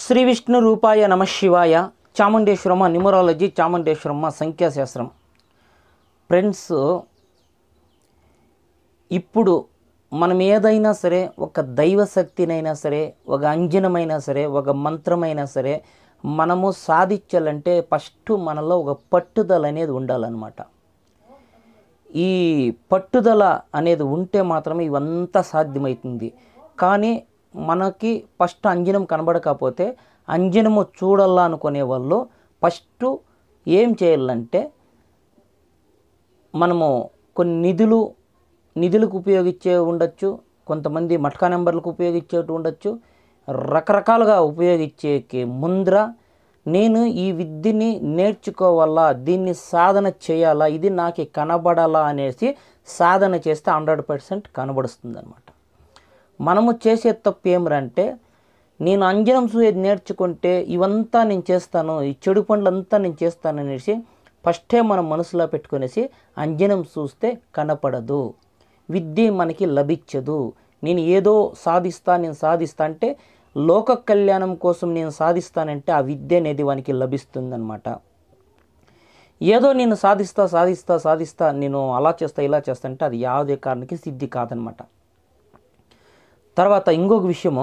శ్రీ విష్ణు రూపాయ నమ శివాయ చాముండేశ్వరమ్మ న్యూమరాలజీ చాముండేశ్వరమ్మ సంఖ్యాశాస్త్రం ఫ్రెండ్స్ ఇప్పుడు మనం ఏదైనా సరే ఒక దైవ శక్తినైనా సరే ఒక అంజనమైనా సరే ఒక మంత్రమైనా సరే మనము సాధించాలంటే ఫస్ట్ మనలో ఒక పట్టుదల అనేది ఉండాలన్నమాట ఈ పట్టుదల అనేది ఉంటే మాత్రమే ఇవంతా సాధ్యమవుతుంది కానీ మనకి ఫస్ట్ అంజనం కనబడకపోతే అంజనము చూడాలా అనుకునే వాళ్ళు ఫస్ట్ ఏం చేయాలంటే మనము కొన్ని నిధులు నిధులకు ఉపయోగించే ఉండొచ్చు కొంతమంది మట్కా నెంబర్లకు ఉపయోగించేటి ఉండొచ్చు రకరకాలుగా ఉపయోగించేకి ముందర నేను ఈ విద్యని నేర్చుకోవాలా దీన్ని సాధన చేయాలా ఇది నాకు కనబడాలా అనేసి సాధన చేస్తే హండ్రెడ్ పర్సెంట్ కనబడుతుంది అనమాట మనము చేసే తప్పు ఏమిరంటే నేను అంజనం సూయేది నేర్చుకుంటే ఇవంతా నేను చేస్తాను ఈ చెడు పనులంతా నేను చేస్తాను అనేసి ఫస్టే మనం మనసులో పెట్టుకునేసి అంజనం చూస్తే కనపడదు విద్య మనకి లభించదు నేను ఏదో సాధిస్తా నేను సాధిస్తా అంటే లోక కళ్యాణం కోసం నేను సాధిస్తానంటే ఆ విద్య అనేది వానికి లభిస్తుందన్నమాట ఏదో నేను సాధిస్తా సాధిస్తా సాధిస్తా నేను అలా చేస్తా ఇలా చేస్తా అంటే అది ಯಾವುದೇ కారణకి సిద్ధి కాదనమాట తర్వాత ఇంకొక విషయము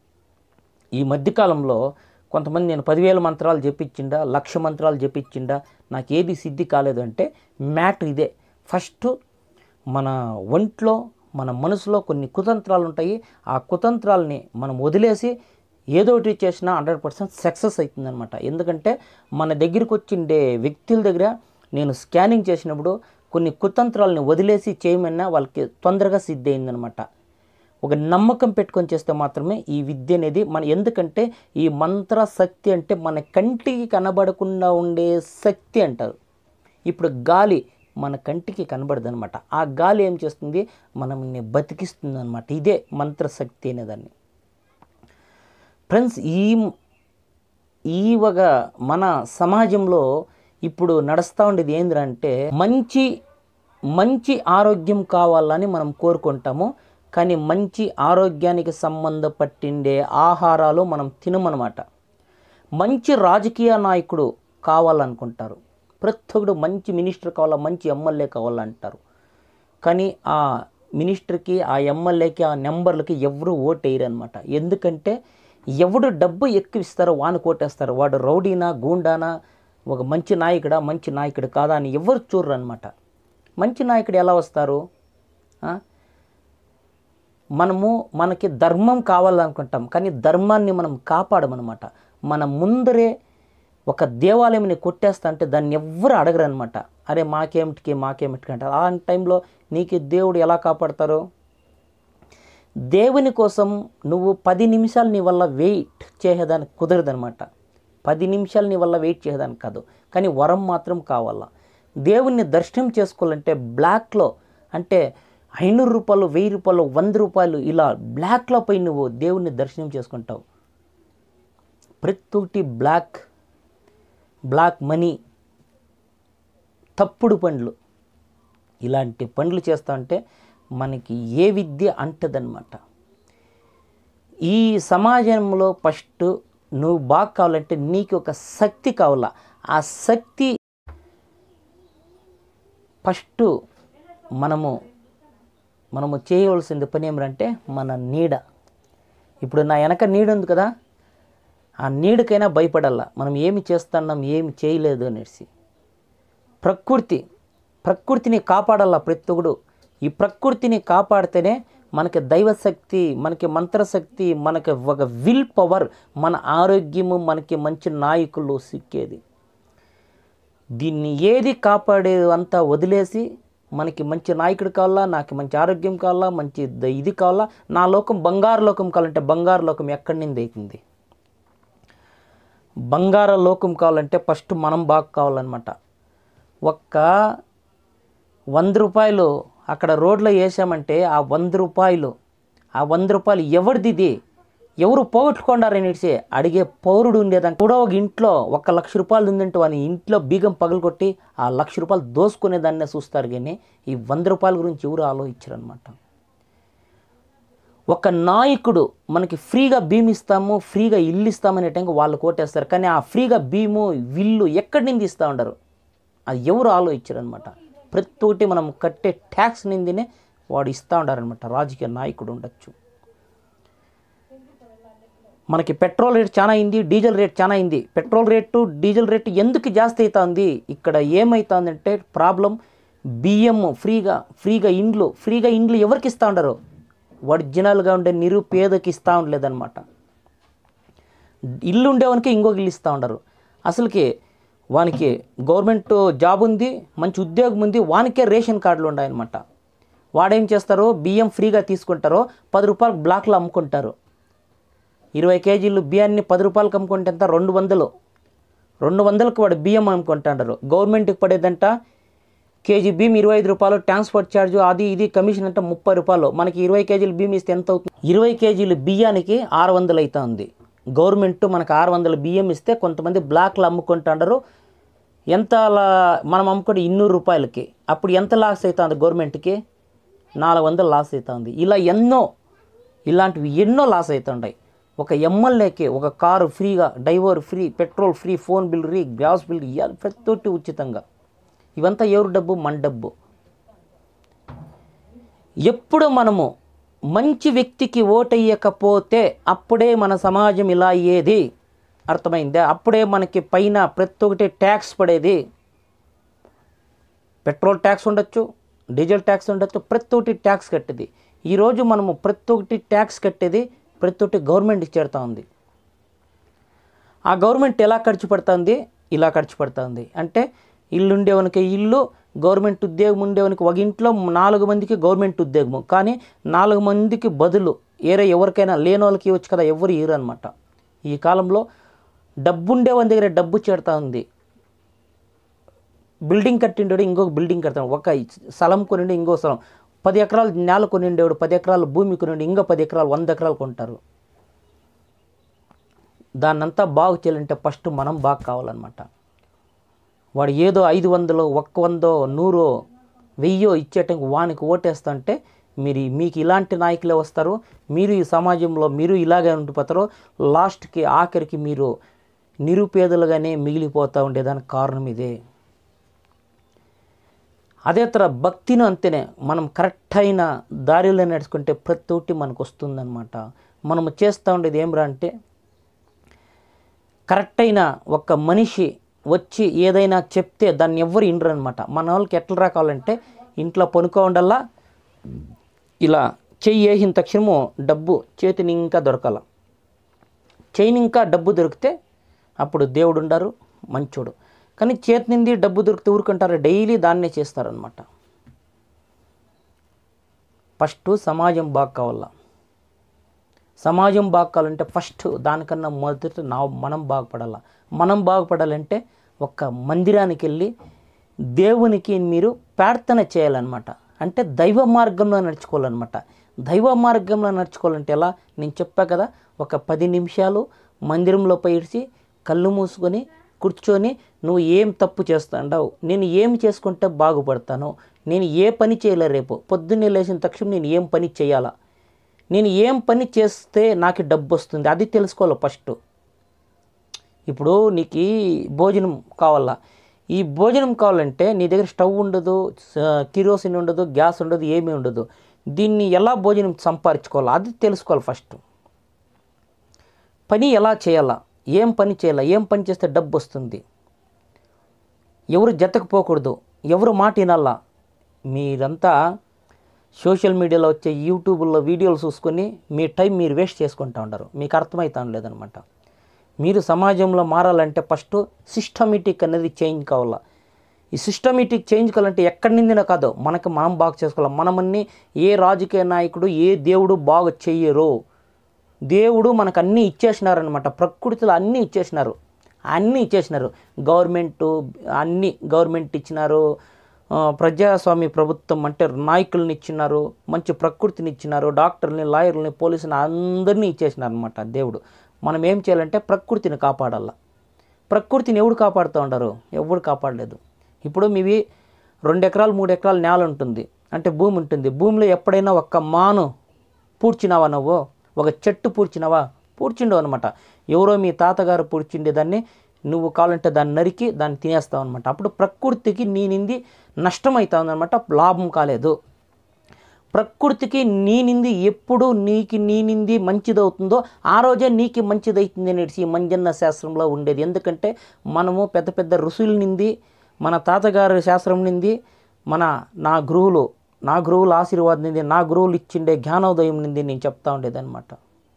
ఈ మధ్యకాలంలో కొంతమంది నేను పదివేల మంత్రాలు చెప్పించిండా లక్ష మంత్రాలు చెప్పించిండా నాకు ఏది సిద్ధి కాలేదు అంటే మ్యాటర్ ఇదే ఫస్ట్ మన ఒంట్లో మన మనసులో కొన్ని కుతంత్రాలు ఉంటాయి ఆ కుతంత్రాలని మనం వదిలేసి ఏదో ఒకటి చేసినా హండ్రెడ్ పర్సెంట్ సక్సెస్ అవుతుందన్నమాట ఎందుకంటే మన దగ్గరికి వచ్చిండే వ్యక్తుల దగ్గర నేను స్కానింగ్ చేసినప్పుడు కొన్ని కుతంత్రాలని వదిలేసి చేయమన్నా వాళ్ళకి తొందరగా సిద్ధి అయిందనమాట ఒక నమ్మకం పెట్టుకొని చేస్తే మాత్రమే ఈ విద్య అనేది మన ఎందుకంటే ఈ మంత్ర శక్తి అంటే మన కంటికి కనబడకుండా ఉండే శక్తి అంటారు ఇప్పుడు గాలి మన కంటికి కనబడదు అనమాట ఆ గాలి ఏం చేస్తుంది మనల్ని బతికిస్తుంది అనమాట ఇదే మంత్రశక్తి అనేదాన్ని ఫ్రెండ్స్ ఈ ఈ ఒక మన సమాజంలో ఇప్పుడు నడుస్తూ ఉండేది ఏంటంటే మంచి మంచి ఆరోగ్యం కావాలని మనం కోరుకుంటాము కానీ మంచి ఆరోగ్యానికి సంబంధపట్టిండే ఆహారాలు మనం తినమన్నమాట మంచి రాజకీయ నాయకుడు కావాలనుకుంటారు ప్రతి ఒక్కడు మంచి మినిస్టర్ కావాలా మంచి ఎమ్మెల్యే కావాలంటారు కానీ ఆ మినిస్టర్కి ఆ ఎమ్మెల్యేకి ఆ నెంబర్లకి ఎవరు ఓటు వేయరు అనమాట ఎందుకంటే ఎవడు డబ్బు ఎక్కువ ఇస్తారో వాని కోటేస్తారు వాడు రౌడీనా గూండానా ఒక మంచి నాయకుడా మంచి నాయకుడు కాదా అని ఎవరు చూడరు అనమాట మంచి నాయకుడు ఎలా వస్తారు ఆ? మనము మనకి ధర్మం కావాలనుకుంటాం కానీ ధర్మాన్ని మనం కాపాడమన్నమాట మన ముందరే ఒక దేవాలయంని కొట్టేస్తా అంటే దాన్ని ఎవ్వరు అడగరు అనమాట అరే మాకేమిటికి మాకేమిటికి అంటారు ఆ టైంలో నీకు దేవుడు ఎలా కాపాడతారు దేవుని కోసం నువ్వు పది నిమిషాలు నీ వల్ల వెయిట్ చేసేదానికి కుదరదనమాట పది నిమిషాలు నీ వల్ల వెయిట్ చేసేదానికి కాదు కానీ వరం మాత్రం కావాలా దేవుణ్ణి దర్శనం చేసుకోవాలంటే బ్లాక్లో అంటే ఐనూరు రూపాయలు వెయ్యి రూపాయలు వంద రూపాయలు ఇలా బ్లాక్లో పోయి నువ్వు దేవుణ్ణి దర్శనం చేసుకుంటావు ప్రతి ఒక్కటి బ్లాక్ బ్లాక్ మనీ తప్పుడు పండ్లు ఇలాంటి పనులు చేస్తా ఉంటే మనకి ఏ విద్య అంటదన్నమాట ఈ సమాజంలో ఫస్ట్ నువ్వు బాగా కావాలంటే నీకు ఒక శక్తి కావాలా ఆ శక్తి ఫస్ట్ మనము మనము చేయవలసింది పని ఏమిటంటే మన నీడ ఇప్పుడు నా వెనక నీడ ఉంది కదా ఆ నీడకైనా భయపడాల మనం ఏమి చేస్తున్నాం ఏమి చేయలేదు అనేసి ప్రకృతి ప్రకృతిని కాపాడాల ప్రతి ఒక్కడు ఈ ప్రకృతిని కాపాడితేనే మనకి దైవశక్తి మనకి మంత్రశక్తి మనకి ఒక విల్ పవర్ మన ఆరోగ్యము మనకి మంచి నాయకులు సిక్కేది దీన్ని ఏది కాపాడేది అంతా వదిలేసి మనకి మంచి నాయకుడు కావాలా నాకు మంచి ఆరోగ్యం కావాలా మంచి ద- ఇది కావాలా నా లోకం బంగారు లోకం కావాలంటే బంగారు లోకం ఎక్కడి నుండి అవుతుంది బంగార లోకం కావాలంటే ఫస్ట్ మనం బాగా కావాలన్నమాట ఒక్క వంద రూపాయలు అక్కడ రోడ్లో వేసామంటే ఆ వంద రూపాయలు ఆ వంద రూపాయలు ఎవరిది ఇది ఎవరు పోగొట్టుకున్నారనేసి అడిగే పౌరుడు ఉండేదాన్ని కూడా ఒక ఇంట్లో ఒక లక్ష రూపాయలు ఉందంటే వాని ఇంట్లో బీగం పగలగొట్టి ఆ లక్ష రూపాయలు దోసుకునేదాన్నే చూస్తారు కానీ ఈ వంద రూపాయల గురించి ఎవరు ఆలోచించరు అనమాట ఒక నాయకుడు మనకి ఫ్రీగా భీమ్ ఇస్తాము ఫ్రీగా ఇల్లు ఇస్తామనే టైంకి వాళ్ళు కోటేస్తారు కానీ ఆ ఫ్రీగా భీము విల్లు ఎక్కడి నుంచి ఇస్తూ ఉండరు అది ఎవరు ఆలోచించారనమాట ప్రతి ఒక్కటి మనం కట్టే ట్యాక్స్ నిందినే వాడు ఇస్తూ ఉండారనమాట రాజకీయ నాయకుడు ఉండొచ్చు మనకి పెట్రోల్ రేట్ చాలా అయింది డీజిల్ రేట్ చాలా అయింది పెట్రోల్ రేటు డీజిల్ రేటు ఎందుకు జాస్తి అవుతుంది ఇక్కడ ఏమవుతుందంటే ప్రాబ్లం బియ్యం ఫ్రీగా ఫ్రీగా ఇండ్లు ఫ్రీగా ఇండ్లు ఎవరికి ఇస్తూ ఉండరు ఒరిజినల్గా ఉండే నిరుపేదకి ఇస్తూ ఉండలేదన్నమాట ఇల్లు ఉండేవానికి ఇంకొక ఇల్లు ఇస్తూ ఉండరు అసలుకి వానికి గవర్నమెంట్ జాబ్ ఉంది మంచి ఉద్యోగం ఉంది వానికే రేషన్ కార్డులు ఉన్నాయన్నమాట వాడేం చేస్తారో బియ్యం ఫ్రీగా తీసుకుంటారో పది రూపాయలు బ్లాక్లో అమ్ముకుంటారు ఇరవై కేజీలు బియ్యాన్ని పది రూపాయలకి అమ్ముకుంటే ఎంత రెండు వందలు రెండు వందలకు వాడు బియ్యం అమ్ముకుంటాడు గవర్నమెంట్కి పడేదంట కేజీ బియ్యం ఇరవై ఐదు రూపాయలు ట్రాన్స్పోర్ట్ ఛార్జ్ అది ఇది కమిషన్ అంటే ముప్పై రూపాయలు మనకి ఇరవై కేజీలు బియ్యం ఇస్తే ఎంత అవుతుంది ఇరవై కేజీలు బియ్యానికి ఆరు వందలు అవుతుంది గవర్నమెంట్ మనకు ఆరు వందల బియ్యం ఇస్తే కొంతమంది బ్లాక్లో అమ్ముకుంటాడారు ఎంత లా- మనం అమ్ముకుంటే ఇన్నూరు రూపాయలకి అప్పుడు ఎంత లాస్ అవుతుంది గవర్నమెంట్కి నాలుగు వందలు లాస్ అవుతుంది ఇలా ఎన్నో ఇలాంటివి ఎన్నో లాస్ అవుతుంటాయి ఒక ఎమ్మెల్యేకి ఒక కారు ఫ్రీగా driver free petrol free phone bill free gas bill ఇవ్వాలి ప్రతి ఒక్కటి ఉచితంగా ఇవంతా ఎవరి డబ్బు మన డబ్బు ఎప్పుడు మనము మంచి వ్యక్తికి ఓటయ్యకపోతే అప్పుడే మన సమాజం ఇలా అయ్యేది అర్థమైందా అప్పుడే మనకి పైన ప్రతి ఒక్కటి ట్యాక్స్ పడేది పెట్రోల్ ట్యాక్స్ ఉండొచ్చు డీజిల్ ట్యాక్స్ ఉండొచ్చు ప్రతి ఒక్కటి ట్యాక్స్ కట్టేది ఈరోజు మనము ప్రతి ఒక్కటి ట్యాక్స్ కట్టేది ప్రతి ఒక్కటి గవర్నమెంట్ చేరుతా ఉంది ఆ గవర్నమెంట్ ఎలా ఖర్చు పడుతుంది ఇలా ఖర్చు పడుతుంది అంటే ఇల్లు ఉండేవానికి ఇల్లు గవర్నమెంట్ ఉద్యోగం ఉండేవానికి ఒక ఇంట్లో నాలుగు మందికి గవర్నమెంట్ ఉద్యోగము కానీ నాలుగు మందికి బదులు ఏరే ఎవరికైనా లేని వాళ్ళకి ఇవ్వచ్చు కదా ఎవరు ఇవ్వరు అనమాట ఈ కాలంలో డబ్బు ఉండేవాని దగ్గర డబ్బు చేరుతా ఉంది బిల్డింగ్ కట్టిండేవాడు ఇంకొక బిల్డింగ్ కడతాడు ఒక స్థలం కొనిండి ఇంకో స్థలం పది ఎకరాలు నేల కొనిండేవాడు పది ఎకరాలు భూమి కొనిండి ఇంకో పది ఎకరాలు వంద ఎకరాలు కొంటారు దాన్నంతా బాగు చేయాలంటే ఫస్ట్ మనం బాగా కావాలన్నమాట వాడు ఏదో ఐదు వందలు ఒక్క వందో నూరో వెయ్యో ఇచ్చేటందుకు వానికి ఓటేస్తుంటే మీరు మీకు ఇలాంటి నాయకులే వస్తారు మీరు ఈ సమాజంలో మీరు ఇలాగే ఉండిపోతారు లాస్ట్కి ఆఖరికి మీరు నిరుపేదలుగానే మిగిలిపోతూ ఉండేదానికి కారణం ఇదే అదే తర భక్తిని అంతేనే మనం కరెక్ట్ అయిన దారిలో నడుచుకుంటే ప్రతి ఒక్కటి మనకు వస్తుందన్నమాట మనము చేస్తూ ఉండేది ఏమిరా అంటే కరెక్ట్ అయిన ఒక మనిషి వచ్చి ఏదైనా చెప్తే దాన్ని ఎవ్వరు ఇండ్రు అనమాట మన వాళ్ళకి ఎట్లా రాకాలంటే ఇంట్లో పనుకో ఉండల్లా ఇలా చెయ్యి వేసిన తక్షణము డబ్బు చేతిని ఇంకా దొరకాల చెయ్యిని ఇంకా డబ్బు దొరికితే అప్పుడు దేవుడు ఉండారు మంచోడు కానీ చేతి నుండి డబ్బు దొరికితే ఊరుకుంటారు డైలీ దాన్నే చేస్తారనమాట ఫస్ట్ సమాజం బాగా కావాలా సమాజం బాగాలంటే ఫస్ట్ దానికన్నా మొదట నా మనం బాగుపడాల మనం బాగుపడాలంటే ఒక మందిరానికి వెళ్ళి దేవునికి మీరు ప్రార్థన చేయాలన్నమాట అంటే దైవ మార్గంలో నడుచుకోవాలన్నమాట దైవ మార్గంలో నడుచుకోవాలంటే ఎలా నేను చెప్పా కదా ఒక పది నిమిషాలు మందిరంలో పోయిడిచి కళ్ళు మూసుకొని కూర్చొని నువ్వు ఏం తప్పు చేస్తాండావు నేను ఏం చేసుకుంటే బాగుపడతాను నేను ఏ పని చేయలే రేపు పొద్దున్నే లేచిన తక్షణం నేను ఏం పని చేయాలా నేను ఏం పని చేస్తే నాకు డబ్బు వస్తుంది అది తెలుసుకోవాలి ఫస్ట్ ఇప్పుడు నీకు ఈ భోజనం కావాలా ఈ భోజనం కావాలంటే నీ దగ్గర స్టవ్ ఉండదు స- కిరోసిన్ ఉండదు గ్యాస్ ఉండదు ఏమీ ఉండదు దీన్ని ఎలా భోజనం సంపాదించుకోవాలా అది తెలుసుకోవాలి ఫస్ట్ పని ఎలా చేయాలా ఏం పని చేయాలా ఏం పని చేస్తే డబ్బు వస్తుంది ఎవరు జతకు పోకూడదు ఎవరు మాట వినాలా మీరంతా సోషల్ మీడియాలో వచ్చే యూట్యూబ్లో వీడియోలు చూసుకొని మీ టైం మీరు వేస్ట్ చేసుకుంటూ ఉంటారు మీకు అర్థమవుతాం లేదనమాట మీరు సమాజంలో మారాలంటే ఫస్ట్ సిస్టమేటిక్ అనేది చేంజ్ కావాలా ఈ సిస్టమేటిక్ చేంజ్ కావాలంటే ఎక్కడి నుండినా కాదు మనకి మనం బాగా చేసుకోవాలి మనమన్ని ఏ రాజకీయ నాయకుడు ఏ దేవుడు బాగా చెయ్యరు దేవుడు మనకు అన్నీ ఇచ్చేసినారనమాట ప్రకృతిలో అన్నీ ఇచ్చేసినారు అన్నీ ఇచ్చేసినారు గవర్నమెంట్ అన్నీ గవర్నమెంట్ ఇచ్చినారు ఆ, ప్రజాస్వామ్య ప్రభుత్వం అంటే నాయకుల్ని ఇచ్చినారు మంచి ప్రకృతిని ఇచ్చినారు డాక్టర్ని లాయర్ని పోలీసుని అందరినీ ఇచ్చేసినారు అనమాట దేవుడు మనం ఏం చేయాలంటే ప్రకృతిని కాపాడాల ప్రకృతిని ఎవడు కాపాడుతూ ఉండరు ఎవడు కాపాడలేదు ఇప్పుడు మీవి రెండు ఎకరాలు మూడు ఎకరాలు నేల ఉంటుంది అంటే భూమి ఉంటుంది భూమిలో ఎప్పుడైనా ఒక్క మాను పూడ్చినావా నువ్వు ఒక చెట్టు పూడ్చినావా పూడ్చిండవు అనమాట ఎవరో మీ తాతగారు పూడ్చిండే దాన్ని నువ్వు కావాలంటే దాన్ని నరికి దాన్ని తినేస్తావు అనమాట అప్పుడు ప్రకృతికి నీ నింది నష్టం అవుతుంది అనమాట లాభం కాలేదు ప్రకృతికి నీ నింది ఎప్పుడు నీకి నీ నింది మంచిదవుతుందో ఆ రోజే నీకు మంచిదవుతుంది అనేసి మంజన్న శాస్త్రంలో ఉండేది ఎందుకంటే మనము పెద్ద పెద్ద ఋషుల నింది మన తాతగారి శాస్త్రం నింది మన నా గురువులు నా గురువుల ఆశీర్వాదం నింది నా గురువులు ఇచ్చిండే జ్ఞానోదయం నింది నేను చెప్తా ఉండేదన్నమాట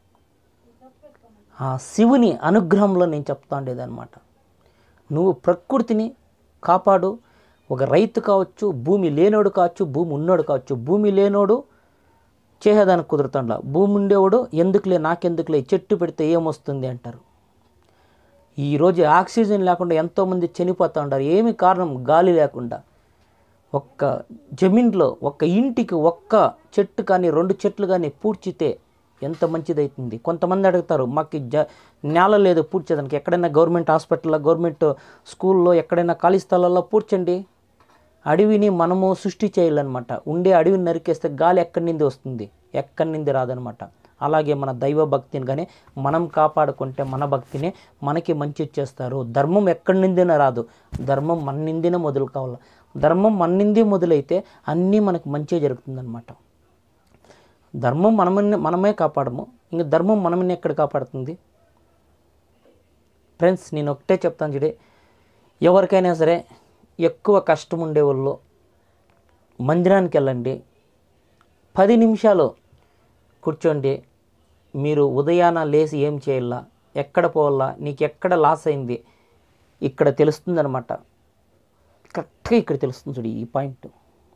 ఆ శివుని అనుగ్రహంలో నేను చెప్తా ఉండేదన్నమాట నువ్వు ప్రకృతిని కాపాడు ఒక రైతు కావచ్చు భూమి లేనోడు కావచ్చు భూమి ఉన్నోడు కావచ్చు భూమి లేనోడు చేసేదానికి కుదురుతుండ భూమి ఉండేవాడు ఎందుకులే నాకెందుకులే చెట్టు పెడితే ఏమొస్తుంది అంటారు ఈరోజు ఆక్సిజన్ లేకుండా ఎంతోమంది చనిపోతూ ఉంటారు ఏమి కారణం గాలి లేకుండా ఒక్క జమీన్లో ఒక్క ఇంటికి ఒక్క చెట్టు కానీ రెండు చెట్లు కానీ పూడ్చితే ఎంత మంచిదవుతుంది కొంతమంది అడుగుతారు మాకు జ నేల లేదు పూడ్చేదానికి ఎక్కడైనా గవర్నమెంట్ హాస్పిటల్లో గవర్నమెంట్ స్కూల్లో ఎక్కడైనా ఖాళీ స్థలాల్లో పూడ్చండి అడవిని మనము సృష్టి చేయాలన్నమాట ఉండే అడవిని నరికేస్తే గాలి ఎక్కడి నుండి వస్తుంది ఎక్కడి నుండి రాదనమాట అలాగే మన దైవ భక్తిని కానీ మనం కాపాడుకుంటే మన భక్తిని మనకి మంచి ఇచ్చేస్తారు ధర్మం ఎక్కడి నుండినే రాదు ధర్మం మన నిందినే మొదలు కావాలి ధర్మం మన నింది మొదలైతే అన్నీ మనకు మంచి జరుగుతుందన్నమాట ధర్మం మనమని మనమే కాపాడము ఇంక ధర్మం మనమని ఎక్కడ కాపాడుతుంది ఫ్రెండ్స్ నేను ఒకటే చెప్తాను చూడే ఎవరికైనా సరే ఎక్కువ కష్టం ఉండే వాళ్ళు మందిరానికి వెళ్ళండి పది నిమిషాలు కూర్చోండి మీరు ఉదయాన లేచి ఏం చేయాలా ఎక్కడ పోవాలా నీకు ఎక్కడ లాస్ అయింది ఇక్కడ తెలుస్తుందన్నమాట కరెక్ట్గా ఇక్కడ తెలుస్తుంది చూడు ఈ పాయింట్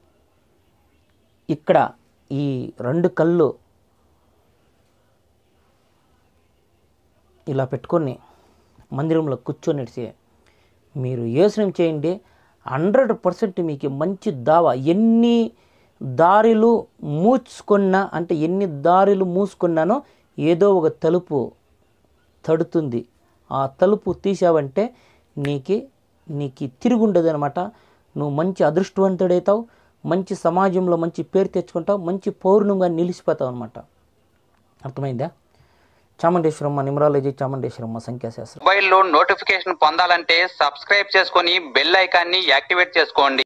ఇక్కడ ఈ రెండు కళ్ళు ఇలా పెట్టుకొని మందిరంలో కూర్చొని మీరు యోచనం చేయండి హండ్రెడ్ పర్సెంట్ మీకు మంచి దావా ఎన్ని దారిలు మూసుకున్నా అంటే ఎన్ని దారిలు మూసుకున్నానో ఏదో ఒక తలుపు తడుతుంది ఆ తలుపు తీసావంటే నీకు నీకు తిరుగుండదు అనమాట నువ్వు మంచి అదృష్టవంతుడవుతావు మంచి సమాజంలో మంచి పేరు తెచ్చుకుంటావు మంచి పౌర్ణంగా నిలిచిపోతావు అనమాట అర్థమైందా చాముండేశ్వరమ్మ నిమరాలజీ చాముండేశ్వరమ్మ సంఖ్యాశాస్త్రం మొబైల్లో నోటిఫికేషన్ పొందాలంటే సబ్స్క్రైబ్ చేసుకొని బెల్ ఐకాన్ని యాక్టివేట్ చేసుకోండి